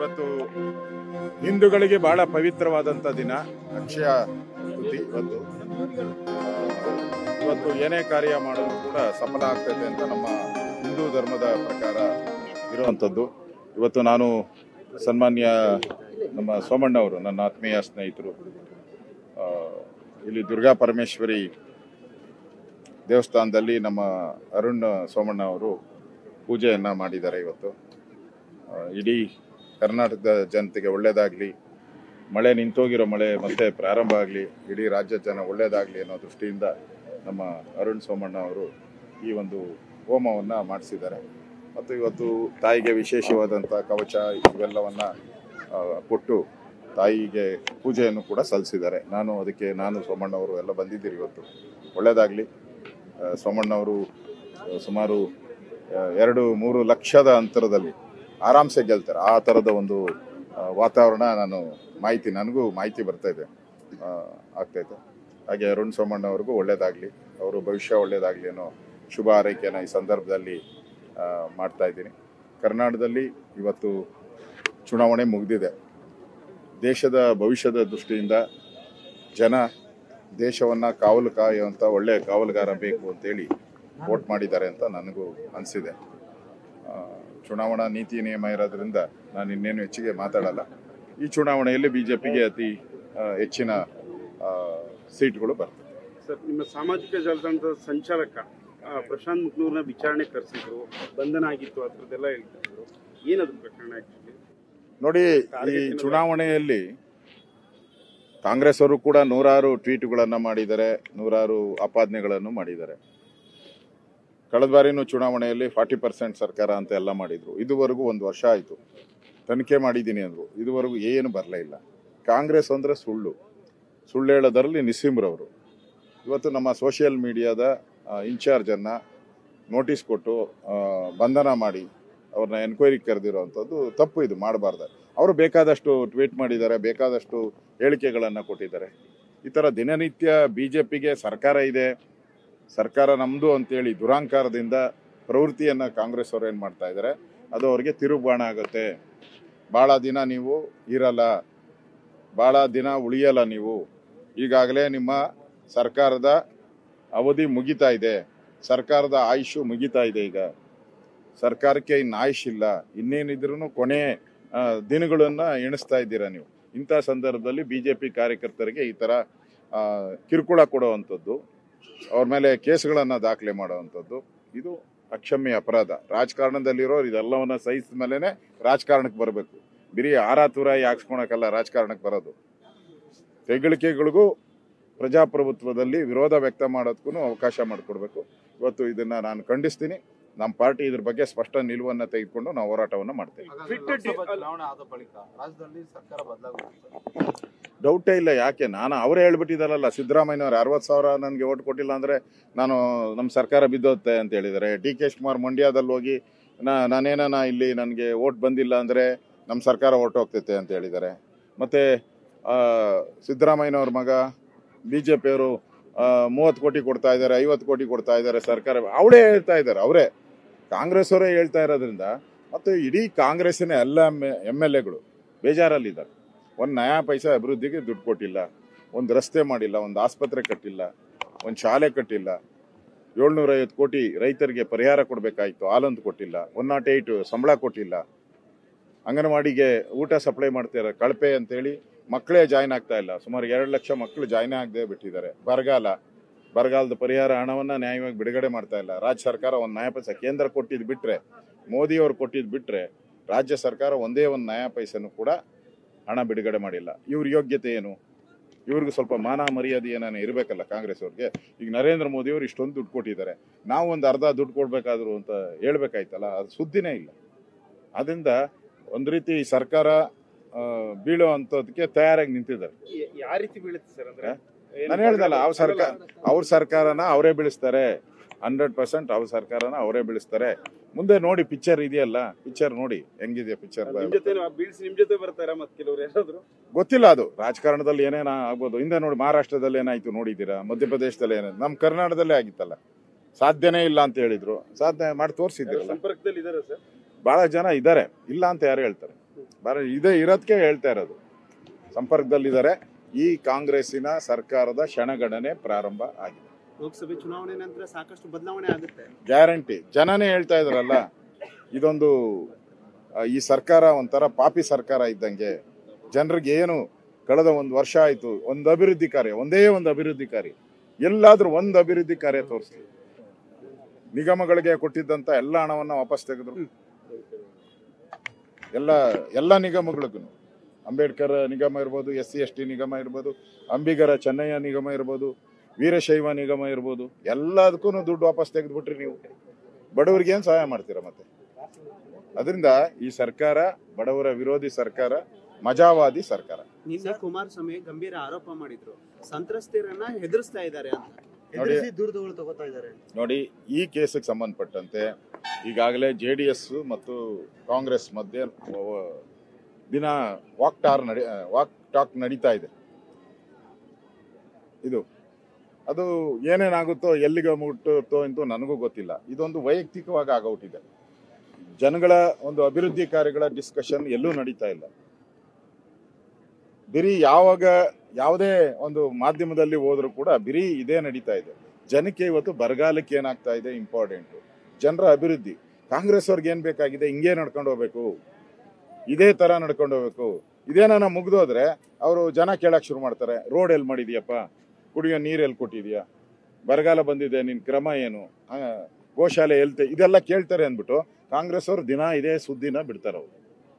ಇವತ್ತು ಹಿಂದೂಗಳಿಗೆ ಬಹಳ ಪವಿತ್ರವಾದಂಥ ದಿನ ಅಕ್ಷಯ ತೃತೀಯ ಇವತ್ತು ಆ, ಇವತ್ತು ಏನೇ ಕಾರ್ಯ ಮಾಡೋದು ಕೂಡ ಸಫಲ ಆಗ್ತದೆ ಅಂತ ನಮ್ಮ ಹಿಂದೂ ಧರ್ಮದ ಪ್ರಕಾರ ಇರುವಂಥದ್ದು ಇವತ್ತು ನಾನು ಸನ್ಮಾನ್ಯ ನಮ್ಮ ಸೋಮಣ್ಣ ಅವರು ನನ್ನ ಆತ್ಮೀಯ ಸ್ನೇಹಿತರು ಆ, ಇಲ್ಲಿ ದುರ್ಗಾ ಪರಮೇಶ್ವರಿ ದೇವಸ್ಥಾನದಲ್ಲಿ ನಮ್ಮ ಅರುಣ್ ಸೋಮಣ್ಣ ಅವರು ಪೂಜೆಯನ್ನು ಮಾಡಿದ್ದಾರೆ ಇವತ್ತು ಆ, ಇಡೀ ಕರ್ನಾಟಕದ ಜನತೆಗೆ ಒಳ್ಳೆಯದಾಗಲಿ ಮಳೆ ನಿಂತೋಗಿರೋ ಮಳೆ ಮತ್ತೆ ಪ್ರಾರಂಭ ಆಗಲಿ ಇಡೀ ರಾಜ್ಯದ ಜನ ಒಳ್ಳೆಯದಾಗಲಿ ಅನ್ನೋ ದೃಷ್ಟಿಯಿಂದ ನಮ್ಮ ಅರುಣ್ ಸೋಮಣ್ಣ ಅವರು ಈ ಒಂದು ಹೋಮವನ್ನು ಮಾಡಿಸಿದ್ದಾರೆ ಮತ್ತು ಇವತ್ತು ತಾಯಿಗೆ ವಿಶೇಷವಾದಂಥ ಕವಚ ಇವೆಲ್ಲವನ್ನು ಕೊಟ್ಟು ತಾಯಿಗೆ ಪೂಜೆಯನ್ನು ಕೂಡ ಸಲ್ಲಿಸಿದ್ದಾರೆ ನಾನು ಅದಕ್ಕೆ ನಾನು ಸೋಮಣ್ಣವರು ಎಲ್ಲ ಬಂದಿದ್ದೀರಿ ಇವತ್ತು ಒಳ್ಳೆಯದಾಗಲಿ ಸೋಮಣ್ಣವರು ಆ, ಸುಮಾರು ಆ, ಎರಡು ಮೂರು ಲಕ್ಷದ ಅಂತರದಲ್ಲಿ ಆರಾಮ್ಸೆ ಗೆಲ್ತಾರೆ ಆ ಥರದ ಒಂದು ಆ, ವಾತಾವರಣ ನಾನು ಮಾಹಿತಿ ನನಗೂ ಮಾಹಿತಿ ಬರ್ತಾ ಇದೆ ಆ, ಆಗ್ತೈತೆ ಹಾಗೆ ಅರುಣ್ ಸೋಮಣ್ಣ ಅವ್ರಿಗೂ ಒಳ್ಳೇದಾಗಲಿ ಅವರು ಭವಿಷ್ಯ ಒಳ್ಳೇದಾಗಲಿ ಅನ್ನೋ ಶುಭ ಹಾರೈಕೆಯನ್ನು ಈ ಸಂದರ್ಭದಲ್ಲಿ ಆ, ಮಾಡ್ತಾ ಇದ್ದೀನಿ ಕರ್ನಾಟಕದಲ್ಲಿ ಇವತ್ತು ಚುನಾವಣೆ ಮುಗಿದಿದೆ ದೇಶದ ಭವಿಷ್ಯದ ದೃಷ್ಟಿಯಿಂದ ಜನ ದೇಶವನ್ನು ಕಾವಲು ಕಾಯುವಂಥ ಒಳ್ಳೆಯ ಕಾವಲುಗಾರ ಬೇಕು ಅಂತೇಳಿ ವೋಟ್ ಮಾಡಿದ್ದಾರೆ ಅಂತ ನನಗೂ ಅನಿಸಿದೆ ಚುನಾವಣಾ ನೀತಿ ನಿಯಮ ಇರೋದ್ರಿಂದ ನಾನು ಇನ್ನೇನು ಹೆಚ್ಚಿಗೆ ಮಾತಾಡಲ್ಲ ಈ ಚುನಾವಣೆಯಲ್ಲಿ ಬಿ ಜೆ ಪಿಗೆ ಅತಿ ಆ, ಹೆಚ್ಚಿನ ಆ, ಸೀಟ್ಗಳು ಬರ್ತದೆ ಸರ್ ನಿಮ್ಮ ಸಾಮಾಜಿಕ ಜಾಲತಾಣದ ಸಂಚಾಲಕ ಆ, ಪ್ರಶಾಂತ್ ಮುಕ್ನೂರ್ನ ವಿಚಾರಣೆ ಕರೆಸಿದ್ರು ಬಂಧನ ಆಗಿತ್ತು ಆ ಥರದ್ದೆಲ್ಲ ಹೇಳ್ತಾ ಇದ್ರು ಏನದು ಪ್ರಕರಣ ಆಕ್ಚುಲಿ ನೋಡಿ ಈ ಚುನಾವಣೆಯಲ್ಲಿ ಕಾಂಗ್ರೆಸ್ ಅವರು ಕೂಡ ನೂರಾರು ಟ್ವೀಟ್ಗಳನ್ನು ಮಾಡಿದ್ದಾರೆ ನೂರಾರು ಆಪಾದನೆಗಳನ್ನು ಮಾಡಿದ್ದಾರೆ ಕಳೆದ ಬಾರಿನೂ ಚುನಾವಣೆಯಲ್ಲಿ ಫಾರ್ಟಿ ಪರ್ಸೆಂಟ್ ಸರ್ಕಾರ ಅಂತ ಎಲ್ಲ ಮಾಡಿದ್ರು ಇದುವರೆಗೂ ಒಂದು ವರ್ಷ ಆಯಿತು ತನಿಖೆ ಮಾಡಿದ್ದೀನಿ ಅಂದರು ಇದುವರೆಗೂ ಏನು ಬರಲೇ ಇಲ್ಲ ಕಾಂಗ್ರೆಸ್ ಅಂದರೆ ಸುಳ್ಳು ಸುಳ್ಳು ಹೇಳೋದರಲ್ಲಿ ನಿಸ್ಸಿಮ್ರವರು ಇವತ್ತು ನಮ್ಮ ಸೋಷಿಯಲ್ ಮೀಡಿಯಾದ ಇನ್ಚಾರ್ಜನ್ನು ನೋಟಿಸ್ ಕೊಟ್ಟು ಆ, ಬಂಧನ ಮಾಡಿ ಅವ್ರನ್ನ ಎನ್ಕ್ವೈರಿ ಕರೆದಿರೋವಂಥದ್ದು ತಪ್ಪು ಇದು ಮಾಡಬಾರ್ದು ಅವರು ಬೇಕಾದಷ್ಟು ಟ್ವೀಟ್ ಮಾಡಿದ್ದಾರೆ ಬೇಕಾದಷ್ಟು ಹೇಳಿಕೆಗಳನ್ನು ಕೊಟ್ಟಿದ್ದಾರೆ ಈ ಥರ ದಿನನಿತ್ಯ ಬಿ ಜೆ ಪಿಗೆ ಸರ್ಕಾರ ಇದೆ ಸರ್ಕಾರ ನಮ್ಮದು ಅಂತೇಳಿ ದುರಾಂಕಾರದಿಂದ ಪ್ರವೃತ್ತಿಯನ್ನು ಕಾಂಗ್ರೆಸ್ ಅವರು ಏನು ಮಾಡ್ತಾ ಇದ್ದಾರೆ ಅದು ಅವ್ರಿಗೆ ತಿರುಗುಬಾಣ ಆಗುತ್ತೆ ಭಾಳ ದಿನ ನೀವು ಇರಲ್ಲ ಭಾಳ ದಿನ ಉಳಿಯಲ್ಲ ನೀವು ಈಗಾಗಲೇ ನಿಮ್ಮ ಸರ್ಕಾರದ ಅವಧಿ ಮುಗಿತಾ ಇದೆ ಸರ್ಕಾರದ ಆಯುಷು ಮುಗಿತಾ ಇದೆ ಈಗ ಸರ್ಕಾರಕ್ಕೆ ಇನ್ನು ಆಯುಷ್ ಇಲ್ಲ ಇನ್ನೇನಿದ್ರು ಕೊನೆ ಆ, ದಿನಗಳನ್ನ ಎಣಿಸ್ತಾ ಇದ್ದೀರಾ ನೀವು ಇಂಥ ಸಂದರ್ಭದಲ್ಲಿ ಬಿ ಜೆ ಪಿ ಕಾರ್ಯಕರ್ತರಿಗೆ ಈ ಥರ ಆ, ಕಿರುಕುಳ ಕೊಡುವಂಥದ್ದು ಅವ್ರ ಮೇಲೆ ಕೇಸ್ಗಳನ್ನು ದಾಖಲೆ ಮಾಡುವಂಥದ್ದು ಇದು ಅಕ್ಷಮ್ಯ ಅಪರಾಧ ರಾಜಕಾರಣದಲ್ಲಿರೋರು ಇದೆಲ್ಲವನ್ನ ಸಹಿಸಿದ ಮೇಲೇ ರಾಜಕಾರಣಕ್ಕೆ ಬರಬೇಕು ಬರೀ ಆರಾತುರಾಯಿ ಹಾಕ್ಸ್ಕೊಳಕ್ಕಲ್ಲ ರಾಜಕಾರಣಕ್ಕೆ ಬರೋದು ತೆಗಳಿಕೆಗಳಿಗೂ ಪ್ರಜಾಪ್ರಭುತ್ವದಲ್ಲಿ ವಿರೋಧ ವ್ಯಕ್ತ ಮಾಡೋದಕ್ಕೂ ಅವಕಾಶ ಮಾಡಿಕೊಡ್ಬೇಕು ಇವತ್ತು ಇದನ್ನ ನಾನು ಖಂಡಿಸ್ತೀನಿ ನಮ್ಮ ಪಾರ್ಟಿ ಇದ್ರ ಬಗ್ಗೆ ಸ್ಪಷ್ಟ ನಿಲುವನ್ನು ತೆಗೆದುಕೊಂಡು ನಾವು ಹೋರಾಟವನ್ನು ಮಾಡ್ತೇವೆ Fit ಲೋಕಸಭಾ ಡಿ- ಚುನಾವಣೆ ಆದ ಬಳಿಕ ರಾಜ್ಯದಲ್ಲಿ ಸರ್ಕಾರ ಬದಲಾಗುತ್ತೆ ಡೌಟೇ ಇಲ್ಲ ಯಾಕೆ ನಾನು ಅವರೇ ಹೇಳ್ಬಿಟ್ಟಿದಾರಲ್ಲ ಸಿದ್ದರಾಮಯ್ಯನವ್ರು ಅರವತ್ತು ಸಾವಿರ ನನಗೆ ಓಟ್ ಕೊಟ್ಟಿಲ್ಲ ಅಂದರೆ ನಾನು ನಮ್ಮ ಸರ್ಕಾರ ಬಿದ್ದೋತ್ತೆ ಅಂತ ಹೇಳಿದ್ದಾರೆ ಡಿ ಕೆ ಶಿವಕುಮಾರ್ ಮಂಡ್ಯದಲ್ಲಿ ಹೋಗಿ ನಾ ನಾನೇನ ಇಲ್ಲಿ ನನಗೆ ಓಟ್ ಬಂದಿಲ್ಲ ಅಂದರೆ ನಮ್ಮ ಸರ್ಕಾರ ಓಟ್ ಹೋಗ್ತೈತೆ ಅಂತ ಹೇಳಿದ್ದಾರೆ ಮತ್ತು ಸಿದ್ದರಾಮಯ್ಯನವ್ರ ಮಗ ಬಿ ಜೆ ಪಿಯವರು ಮೂವತ್ತು ಕೋಟಿ ಕೊಡ್ತಾ ಇದ್ದಾರೆ ಐವತ್ತು ಕೋಟಿ ಕೊಡ್ತಾ ಇದ್ದಾರೆ ಸರ್ಕಾರ ಅವಳೇ ಹೇಳ್ತಾ ಇದ್ದಾರೆ ಅವರೇ ಕಾಂಗ್ರೆಸ್ ಅವರೇ ಹೇಳ್ತಾ ಇರೋದ್ರಿಂದ ಮತ್ತು ಇಡೀ ಕಾಂಗ್ರೆಸ್ಸಿನ ಎಲ್ಲ ಎಮ್ ಎಲ್ ಎಗಳು ಬೇಜಾರಲ್ಲಿದ್ದಾರೆ ಒಂದು ನಯಾ ಪೈಸಾ ಅಭಿವೃದ್ಧಿಗೆ ದುಡ್ಡು ಕೊಟ್ಟಿಲ್ಲ ಒಂದು ರಸ್ತೆ ಮಾಡಿಲ್ಲ ಒಂದು ಆಸ್ಪತ್ರೆ ಕಟ್ಟಿಲ್ಲ ಒಂದು ಶಾಲೆ ಕಟ್ಟಿಲ್ಲ ಏಳ್ನೂರ ಐವತ್ತು ಕೋಟಿ ರೈತರಿಗೆ ಪರಿಹಾರ ಕೊಡಬೇಕಾಯಿತು ಹಾಲಂತ ಕೊಟ್ಟಿಲ್ಲ ಒನ್ ನಾಟ್ ಏಯ್ಟ್ ಸಂಬಳ ಕೊಟ್ಟಿಲ್ಲ ಅಂಗನವಾಡಿಗೆ ಊಟ ಸಪ್ಲೈ ಮಾಡ್ತಾರೆ ಕಳಪೆ ಅಂತೇಳಿ ಮಕ್ಕಳೇ ಜಾಯ್ನ್ ಆಗ್ತಾ ಇಲ್ಲ ಸುಮಾರು ಎರಡು ಲಕ್ಷ ಮಕ್ಕಳು ಜಾಯ್ನ್ ಆಗದೆ ಬಿಟ್ಟಿದ್ದಾರೆ ಬರಗಾಲ ಬರಗಾಲದ ಪರಿಹಾರ ಹಣವನ್ನು ನ್ಯಾಯವಾಗಿ ಬಿಡುಗಡೆ ಮಾಡ್ತಾ ಇಲ್ಲ ರಾಜ್ಯ ಸರ್ಕಾರ ಒಂದು ನ್ಯಾಯ ಪೈಸೆ ಕೇಂದ್ರ ಕೊಟ್ಟಿದ್ದು ಬಿಟ್ಟರೆ ಮೋದಿಯವರು ಕೊಟ್ಟಿದ್ದು ಬಿಟ್ಟರೆ ರಾಜ್ಯ ಸರ್ಕಾರ ಒಂದೇ ಒಂದು ನ್ಯಾಯ ಪೈಸೆನೂ ಕೂಡ ಹಣ ಬಿಡುಗಡೆ ಮಾಡಿಲ್ಲ ಇವ್ರ ಯೋಗ್ಯತೆ ಏನು ಇವ್ರಿಗೆ ಸ್ವಲ್ಪ ಮಾನ ಮರ್ಯಾದೆ ಏನಾನ ಇರಬೇಕಲ್ಲ ಕಾಂಗ್ರೆಸ್ ಅವ್ರಿಗೆ ಈಗ ನರೇಂದ್ರ ಮೋದಿ ಅವರು ಇಷ್ಟೊಂದು ದುಡ್ಡು ಕೊಟ್ಟಿದ್ದಾರೆ ನಾವು ಒಂದು ಅರ್ಧ ದುಡ್ಡು ಕೊಡ್ಬೇಕಾದ್ರು ಅಂತ ಹೇಳ್ಬೇಕಾಯ್ತಲ್ಲ ಅದು ಸುದ್ದಿನೇ ಇಲ್ಲ ಅದರಿಂದ ಒಂದು ರೀತಿ ಸರ್ಕಾರ ಆ, ಬೀಳೋ ಅಂಥದ್ದಕ್ಕೆ ತಯಾರಾಗಿ ನಿಂತಿದ್ದಾರೆ ಯ- ಯಾವ ರೀತಿ ಬೀಳುತ್ತೆ ಸರ್ ಅಂದ್ರೆ ಏನು ನಾನು ಹೇಳ್ದಲ್ಲ ಅವ್ರ ಸರ್ಕಾರ ಅಲ್ಲ, ಅವ್ರ ಸರ್ಕಾರನ ಅವರೇ ಬೆಳೆಸ್ತಾರೆ ಹಂಡ್ರೆಡ್ ಪರ್ಸೆಂಟ್ ಅವ್ರ ಸರ್ಕಾರನ ಅವರೇ ಬೆಳೆಸ್ತಾರೆ ಮುಂದೆ ನೋಡಿ ಪಿಕ್ಚರ್ ಇದೆಯಲ್ಲ ಪಿಕ್ಚರ್ ನೋಡಿ ಹೆಂಗಿದೆ ಪಿಕ್ಚರ್ ನಿಮ್ ಜೊತೆ ಬೀಳ್ಸಿ ನಿಮ್ ಜೊತೆ ಬರ್ತಾರ ಮತ್ ಕೆಲವ್ರು ಯಾರಾದ್ರು ಗೊತ್ತಿಲ್ಲ ಅದು ರಾಜಕಾರಣದಲ್ಲಿ ಏನೇನ ಆಗ್ಬೋದು ಹಿಂದೆ ನೋಡಿ ಮಹಾರಾಷ್ಟ್ರದಲ್ಲಿ ಏನಾಯ್ತು ನೋಡಿದ್ದೀರಾ ಮಧ್ಯಪ್ರದೇಶದಲ್ಲಿ ಏನಾಯ್ತು ನಮ್ಮ ಕರ್ನಾಟಕದಲ್ಲೇ ಆಗಿತ್ತಲ್ಲ ಸಾಧ್ಯನೇ ಇಲ್ಲ ಅಂತ ಹೇಳಿದ್ರು ಸಾಧನೆ ಮಾಡಿ ತೋರಿಸಿದ್ರಲ್ಲ ಸಂಪರ್ಕದಲ್ಲಿ ಇದಾರೆ ಸರ್ ಬಹಳ ಜನ ಇದ್ದಾರೆ ಇಲ್ಲ ಅಂತ ಯಾರು ಹೇಳ್ತಾರೆ ಬರ ಇದೇ ಇರೋದಕ್ಕೆ ಹೇಳ್ತಾ ಇರೋದು ಸಂಪರ್ಕದಲ್ಲಿದ್ದಾರೆ ಈ ಕಾಂಗ್ರೆಸ್ಸಿನ ಸರ್ಕಾರದ ಕ್ಷಣಗಣನೆ ಪ್ರಾರಂಭ ಆಗಿದೆ ಲೋಕಸಭೆ ಚುನಾವಣೆ ನಂತರ ಸಾಕಷ್ಟು ಬದಲಾವಣೆ ಆಗುತ್ತೆ ಗ್ಯಾರಂಟಿ ಜನನೇ ಹೇಳ್ತಾ ಇದ್ರಲ್ಲ ಇದೊಂದು ಆ, ಈ ಸರ್ಕಾರ ಒಂಥರ ಪಾಪಿ ಸರ್ಕಾರ ಇದ್ದಂಗೆ ಜನರಿಗೆ ಏನು ಕಳೆದ ಒಂದು ವರ್ಷ ಆಯ್ತು ಒಂದು ಅಭಿವೃದ್ಧಿ ಕಾರ್ಯ ಒಂದೇ ಒಂದು ಅಭಿವೃದ್ಧಿ ಕಾರ್ಯ ಎಲ್ಲಾದ್ರೂ ಒಂದು ಅಭಿವೃದ್ಧಿ ಕಾರ್ಯ ತೋರಿಸ್ಲಿ ನಿಗಮಗಳಿಗೆ ಕೊಟ್ಟಿದ್ದಂತ ಎಲ್ಲ ಹಣವನ್ನ ವಾಪಸ್ ತೆಗೆದ್ರು ಎಲ್ಲ ಎಲ್ಲ ನಿಗಮಗಳಿಗೂ ಅಂಬೇಡ್ಕರ್ ನಿಗಮ ಇರ್ಬೋದು ಎಸ್ ಸಿ ಎಸ್ ಟಿ ನಿಗಮ ಇರ್ಬೋದು ಅಂಬಿಗರ ಚೆನ್ನಯ್ಯ ನಿಗಮ ಇರ್ಬೋದು ವೀರಶೈವ ನಿಗಮ ಇರ್ಬೋದು ಎಲ್ಲದಕ್ಕೂ ದುಡ್ಡು ವಾಪಸ್ ತೆಗೆದ್ಬಿಟ್ರಿ ನೀವು ಬಡವರಿಗೆ ಏನು ಸಹಾಯ ಮಾಡ್ತೀರಾ ಮತ್ತೆ ಅದರಿಂದ ಈ ಸರ್ಕಾರ ಬಡವರ ವಿರೋಧಿ ಸರ್ಕಾರ ಮಜಾವಾದಿ ಸರ್ಕಾರ ನಿನ್ನೆ ಕುಮಾರಸ್ವಾಮಿ ಗಂಭೀರ ಆರೋಪ ಮಾಡಿದ್ರು ಸಂತ್ರಸ್ತೆಯರನ್ನ ಹೆದರಿಸ್ತಾ ಇದ್ದಾರೆ ಅಂತ ನೋಡಿ ದೂರದಗಳು ತಗೋತಾ ಇದ್ದಾರೆ ನೋಡಿ ಈ ಕೇಸಿಗೆ ಸಂಬಂಧಪಟ್ಟಂತೆ ಈಗಾಗಲೇ ಜೆ ಡಿ ಎಸ್ ಮತ್ತು ಕಾಂಗ್ರೆಸ್ ಮಧ್ಯೆ ವ- ವ- ದಿನ ವಾಕ್ ಟಾರ್ ನಡಿ ವಾಕ್ ಟಾಕ್ ನಡೀತಾ ಇದೆ ಇದು ಅದು ಏನೇನಾಗುತ್ತೋ ಎಲ್ಲಿಗೆ ಮುಟ್ಟುತ್ತೋ ಅಂತ ನನಗೂ ಗೊತ್ತಿಲ್ಲ ಇದೊಂದು ವೈಯಕ್ತಿಕವಾಗಿ ಆಗೋಟಿದೆ ಜನಗಳ ಒಂದು ಅಭಿವೃದ್ಧಿ ಕಾರ್ಯಗಳ ಡಿಸ್ಕಷನ್ ಎಲ್ಲೂ ನಡೀತಾ ಇಲ್ಲ ಬರೀ ಯಾವಾಗ ಯಾವುದೇ ಒಂದು ಮಾಧ್ಯಮದಲ್ಲಿ ಹೋದ್ರೂ ಕೂಡ ಬರೀ ಇದೇ ನಡೀತಾ ಇದೆ ಜನಕ್ಕೆ ಇವತ್ತು ಬರಗಾಲಕ್ಕೆ ಏನಾಗ್ತಾ ಇದೆ ಇಂಪಾರ್ಟೆಂಟು ಜನರ ಅಭಿವೃದ್ಧಿ ಕಾಂಗ್ರೆಸ್ ಅವ್ರಿಗೆ ಏನ್ ಬೇಕಾಗಿದೆ ಹಿಂಗೆ ನಡ್ಕೊಂಡು ಹೋಗ್ಬೇಕು ಇದೇ ತರ ನಡ್ಕೊಂಡು ಹೋಗ್ಬೇಕು ಇದೇನ ಮುಗ್ದೋದ್ರೆ ಅವರು ಜನ ಕೇಳಕ್ ಶುರು ಮಾಡ್ತಾರೆ ರೋಡ್ ಎಲ್ಲಿ ಮಾಡಿದ್ಯಪ್ಪ ಕುಡಿಯೋ ನೀರು ಎಲ್ಲಿ ಕೊಟ್ಟಿದ್ಯಾ ಬರಗಾಲ ಬಂದಿದೆ ನಿನ್ ಕ್ರಮ ಏನು ಆ, ಗೋಶಾಲೆ ಎಲ್ತೆ ಇದೆಲ್ಲ ಕೇಳ್ತಾರೆ ಅಂದ್ಬಿಟ್ಟು ಕಾಂಗ್ರೆಸ್ ಅವರು ದಿನ ಇದೇ ಸುದ್ದಿನ ಬಿಡ್ತಾರೆ ಅವರು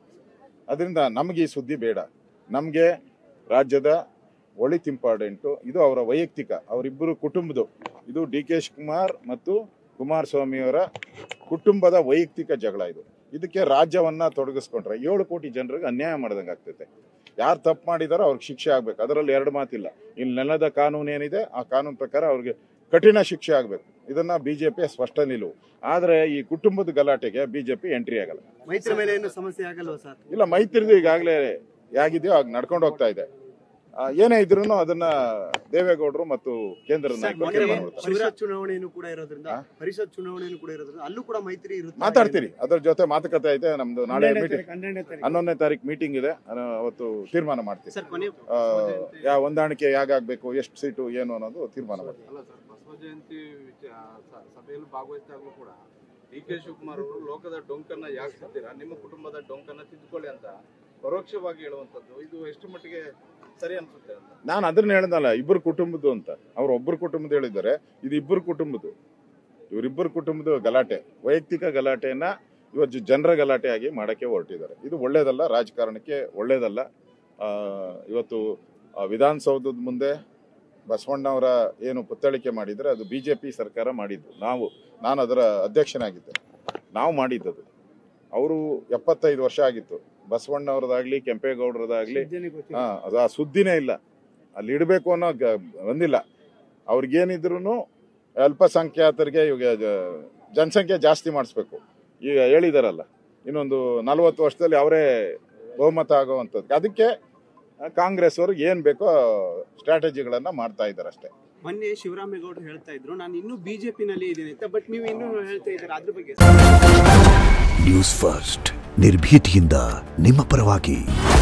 ಅದರಿಂದ ನಮಗೆ ಈ ಸುದ್ದಿ ಬೇಡ ನಮಗೆ ರಾಜ್ಯದ ಒಳಿತ್ ಇಂಪಾರ್ಟೆಂಟು ಇದು ಅವರ ವೈಯಕ್ತಿಕ ಅವರಿಬ್ಬರು ಕುಟುಂಬದ ಇದು ಡಿ ಕೆ ಶಿವಕುಮಾರ್ ಮತ್ತು ಕುಮಾರಸ್ವಾಮಿಯವರ ಕುಟುಂಬದ ವೈಯಕ್ತಿಕ ಜಗಳ ಇದು ಇದಕ್ಕೆ ರಾಜ್ಯವನ್ನ ತೊಡಗಿಸ್ಕೊಂಡ್ರೆ ಏಳು ಕೋಟಿ ಜನರಿಗೆ ಅನ್ಯಾಯ ಮಾಡ್ದಂಗೆ ಆಗ್ತೈತೆ ಯಾರು ತಪ್ಪು ಮಾಡಿದಾರೋ ಅವ್ರಿಗೆ ಶಿಕ್ಷೆ ಆಗ್ಬೇಕು ಅದರಲ್ಲಿ ಎರಡು ಮಾತಿಲ್ಲ ಇಲ್ಲಿ ನೆಲದ ಕಾನೂನು ಏನಿದೆ ಆ ಕಾನೂನು ಪ್ರಕಾರ ಅವ್ರಿಗೆ ಕಠಿಣ ಶಿಕ್ಷೆ ಆಗ್ಬೇಕು ಇದನ್ನ ಬಿಜೆಪಿ ಸ್ಪಷ್ಟ ನಿಲುವು ಆದ್ರೆ ಈ ಕುಟುಂಬದ ಗಲಾಟೆಗೆ ಬಿಜೆಪಿ ಎಂಟ್ರಿ ಆಗಲ್ಲ ಮೈತ್ರಿ ಮೇಲೆ ಏನು ಸಮಸ್ಯೆ ಆಗಲ್ವಾ ಸರ್ ಇಲ್ಲ ಮೈತ್ರಿದು ಈಗಾಗಲೇ ಹೇಗಿದೆಯೋ ಆಗ ನಡ್ಕೊಂಡು ಹೋಗ್ತಾ ಇದೆ ಆ, ಏನೇ ಇದ್ರೂ ಅದನ್ನ ದೇವೇಗೌಡರು ಮತ್ತು ಕೇಂದ್ರದ ನಾಯಕರು ತೀರ್ಮಾನ ಮಾಡ್ತಾರೆ. ಪರಿಷತ್ ಚುನಾವಣೆಯನ್ನು ಕೂಡ ಇರೋದ್ರಿಂದ ಹಾ? ಪರಿಷತ್ ಚುನಾವಣೆಯನ್ನು ಕೂಡ ಇರೋದ್ರಿಂದ ಅಲ್ಲೂ ಕೂಡ ಮೈತ್ರಿ ಇರುತ್ತೆ ಮಾತಾಡ್ತೀರಿ ಅದ್ರ ಜೊತೆ ಮಾತುಕತೆ ಐತೆ ನಮ್ದು ನಾಳೆ ಮೀಟಿಂಗ್ ಹನ್ನೊಂದನೇ ತಾರೀಕು ಮೀಟಿಂಗ್ ಇದೆ ನಾನು ಅವತ್ತು ತೀರ್ಮಾನ ಮಾಡ್ತೀವಿ ಸರ್ ಕೊನೆ ಆ, ಯಾವ ಹೊಂದಾಣಿಕೆ ಹೇಗಾಗಬೇಕು ಎಷ್ಟು ಸೀಟು ಏನು ಅನ್ನೋದು ತೀರ್ಮಾನ ಮಾಡ್ತೀವಿ ಅಲ್ಲ ಸರ್ ಬಸವ ಜಯಂತಿ ವಿಚ- ಸ- ಸಭೆಯಲ್ಲಿ ಭಾಗವಹಿಸಿದಾಗಲೂ ಕೂಡ ಡಿ ಕೆ ಶಿವಕುಮಾರ್ ಅವರು ಲೋಕದ ಡೊಂಕನ್ನ ಯಾಕೆ ಸಿಗ್ತೀರಾ ನಿಮ್ಮ ಕುಟುಂಬದ ಡೊಂಕನ್ನ ತಿದ್ದುಕೊಳ್ಳಿ ಅಂತ ಪರೋಕ್ಷವಾಗಿ ಹೇಳುವಂಥದ್ದು ಇದು ಎಷ್ಟು ಮಟ್ಟಿಗೆ ಸರಿ ಅನ್ಸುತ್ತೆ ಅಂತ ನಾನು ಅದನ್ನ ಹೇಳ್ದಲ್ಲ ಇಬ್ಬರು ಕುಟುಂಬದ್ದು ಅಂತ ಅವ್ರು ಒಬ್ಬರು ಕುಟುಂಬದ ಹೇಳಿದ್ದಾರೆ ಇದು ಇಬ್ಬರು ಕುಟುಂಬದ್ದು ಇವರಿಬ್ಬರು ಕುಟುಂಬದ ಗಲಾಟೆ ವೈಯಕ್ತಿಕ ಗಲಾಟೆಯನ್ನ ಇವತ್ತು ಜನರ ಗಲಾಟೆಯಾಗಿ ಮಾಡಕ್ಕೆ ಹೊರಟಿದ್ದಾರೆ ಇದು ಒಳ್ಳೇದಲ್ಲ ರಾಜಕಾರಣಕ್ಕೆ ಒಳ್ಳೇದಲ್ಲ ಆ, ಇವತ್ತು ಆ, ವಿಧಾನಸೌಧದ ಮುಂದೆ ಬಸವಣ್ಣವರ ಏನು ಪುತ್ಥಳಿಕೆ ಮಾಡಿದ್ರೆ ಅದು ಬಿಜೆಪಿ ಸರ್ಕಾರ ಮಾಡಿದ್ದು ನಾವು ನಾನು ಅದರ ಅಧ್ಯಕ್ಷನಾಗಿದ್ದೆ ನಾವು ಮಾಡಿದ್ದದು ಅವರು ಎಪ್ಪತ್ತೈದು ವರ್ಷ ಆಗಿತ್ತು ಬಸವಣ್ಣವ್ರದಾಗ್ಲಿ ಕೆಂಪೇಗೌಡರದಾಗ್ಲಿ ಹಾ ಅದು ಆ ಸುದ್ದಿನೇ ಇಲ್ಲ ಅಲ್ಲಿ ಇಡಬೇಕು ಅನ್ನೋ ಗ- ಬಂದಿಲ್ಲ ಅವ್ರಿಗೇನಿದ್ರು ಅಲ್ಪಸಂಖ್ಯಾತರಿಗೆ ಇವಾಗ ಜ- ಜನಸಂಖ್ಯೆ ಜಾಸ್ತಿ ಮಾಡಿಸ್ಬೇಕು ಈಗ ಹೇಳಿದಾರಲ್ಲ ಇನ್ನೊಂದು ನಲವತ್ತು ವರ್ಷದಲ್ಲಿ ಅವರೇ ಬಹುಮತ ಆಗುವಂಥದ್ದು ಅದಕ್ಕೆ ಆ, ಕಾಂಗ್ರೆಸ್ ಅವ್ರಿಗೆ ಏನ್ ಬೇಕೋ ಸ್ಟ್ರಾಟಜಿಗಳನ್ನ ಮಾಡ್ತಾ ಇದ್ದಾರೆ ಅಷ್ಟೇ ಮೊನ್ನೆ ಶಿವರಾಮೇಗೌಡರು ಹೇಳ್ತಾ ಇದ್ರು ನಾನು ಇನ್ನೂ ಬಿಜೆಪಿ ನಲ್ಲಿ ಇದ್ದೀನಿ ಅಂತ ಬಟ್ ನೀವು ಇನ್ನೂ ಹೇಳ್ತಾ ಇದ್ದೀರಾ ಅದ್ರ ಬಗ್ಗೆ ನ್ಯೂಸ್ ಫಸ್ಟ್ ನಿರ್ಭೀತಿಯಿಂದ ನಿಮ್ಮ ಪರವಾಗಿ